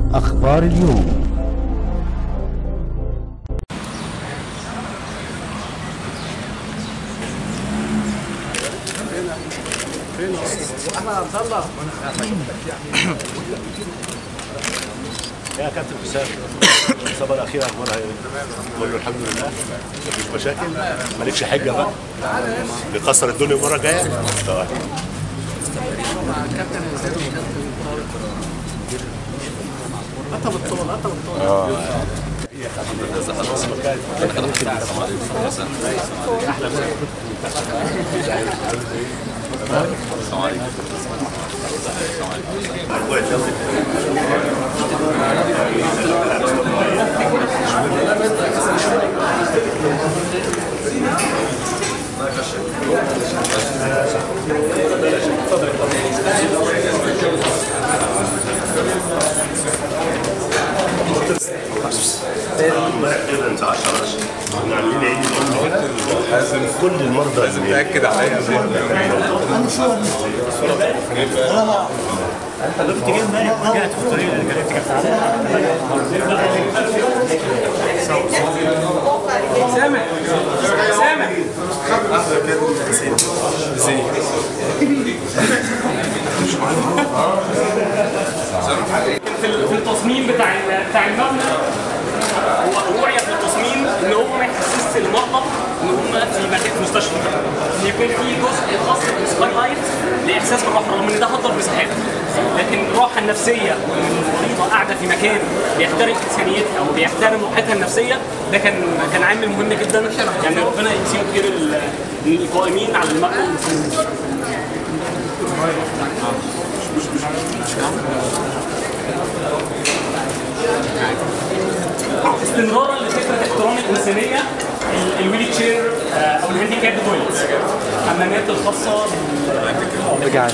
أخبار اليوم يا كابتن حسام الإصابة الأخيرة أخبارها إيه؟ بقول له الحمد لله مفيش مشاكل مالكش حجة بقى نكسر الدنيا المرة الجاية طيب. امبارح كده انت 10 كنا عاملين عيد الام كده حازم كل المرضى لازم تاكد عليا كنت جاي امبارح رجعت في الطريق اللي كانت سامع سامع في ال- في التصميم بتاع ال- بتاع المبنى هو رؤية في التصميم ان هو ما يحسسش المرضى ان هم في مكان في مستشفى ان يكون في جزء خاص بالسكاي لايت لاحساس بالراحه رغم ان ده هدر مساحات لكن الراحه النفسيه وان المريضه قاعده في مكان بيحترم انسانيتها وبيحترم راحتها النفسيه ده كان كان عامل مهم جدا يعني ربنا يجزيهم خير ال- القائمين على المبنى والمسلمين. استمرارا لفكره احترام الانسانيه ال- الويلي تشير آه، او الهاندي كاب تويلت الحمامات الخاصه رجعنا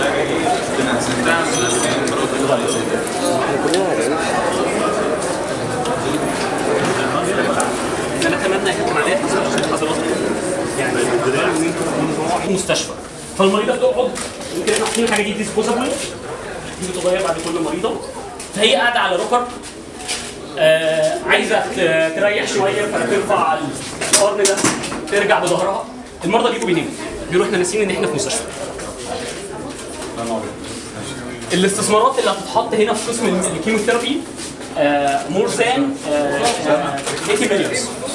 انا اتمنى يكون عليها حسب حضراتكم يعني ان انتوا رايحين مستشفى فالمريضه بتقعد يمكن احنا حاطين حاجه دي ديسبوزابل دي بتتغير بعد كل مريضه فهي قاعده على ركب آه عايزه ت- تريح شويه فترفع القرن ده ترجع بظهرها المرضى بيجوا بيناموا بيقولوا احنا ناسيين ان احنا في مستشفى الاستثمارات اللي هتتحط هنا في قسم الكيموثيرابي مور ذان 80 مليون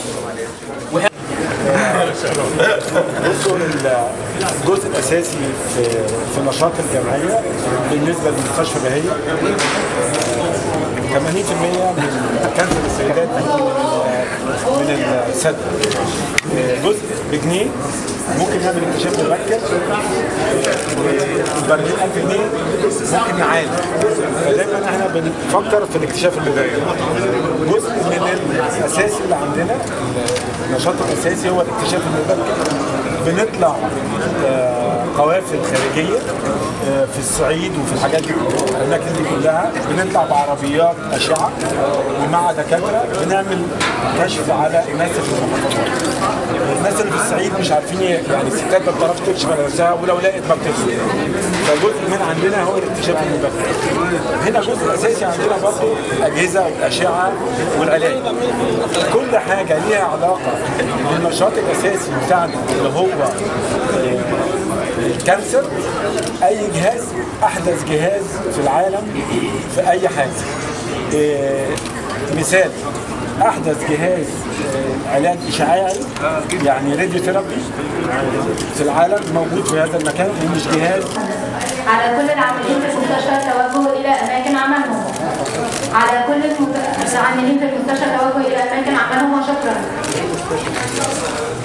بصوا الجزء الاساسي في في نشاط الجمعيه بالنسبه للمستشفى بهيه 80% من كانسر السيدات بيجي من من الثدي جزء بجنيه ممكن نعمل اكتشاف مبكر ب 40000 جنيه ممكن نعالج فدايما احنا بنفكر في الاكتشاف المبكر جزء من الاساسي اللي عندنا النشاط الاساسي هو الاكتشاف المبكر بنطلع آه، قوافل خارجيه آه، في الصعيد وفي الحاجات دي الاماكن دي كلها بنطلع بعربيات اشعه ومع دكاتره بنعمل كشف على الناس اللي في المحافظات الناس اللي في الصعيد مش عارفين ي- يعني الستات ما بتعرفش تكشف على نفسها ولو لقيت ما بتكشف فجزء من عندنا هو الاكتشاف المبكر هنا جزء اساسي عندنا برضه الاجهزه والاشعه والعلاج كل حاجه ليها علاقه بالنشاط الاساسي بتاعنا اللي هو الكانسر اي جهاز احدث جهاز في العالم في اي حاجه إيه، مثال احدث جهاز آه، علاج اشعاعي يعني راديو ثيرابي في العالم موجود في هذا المكان مش جهاز على كل العاملين في المستشفى التوجه إلى أماكن عملهم على كل المت- العاملين في المستشفى التوجه إلى أماكن عملهم وشكرا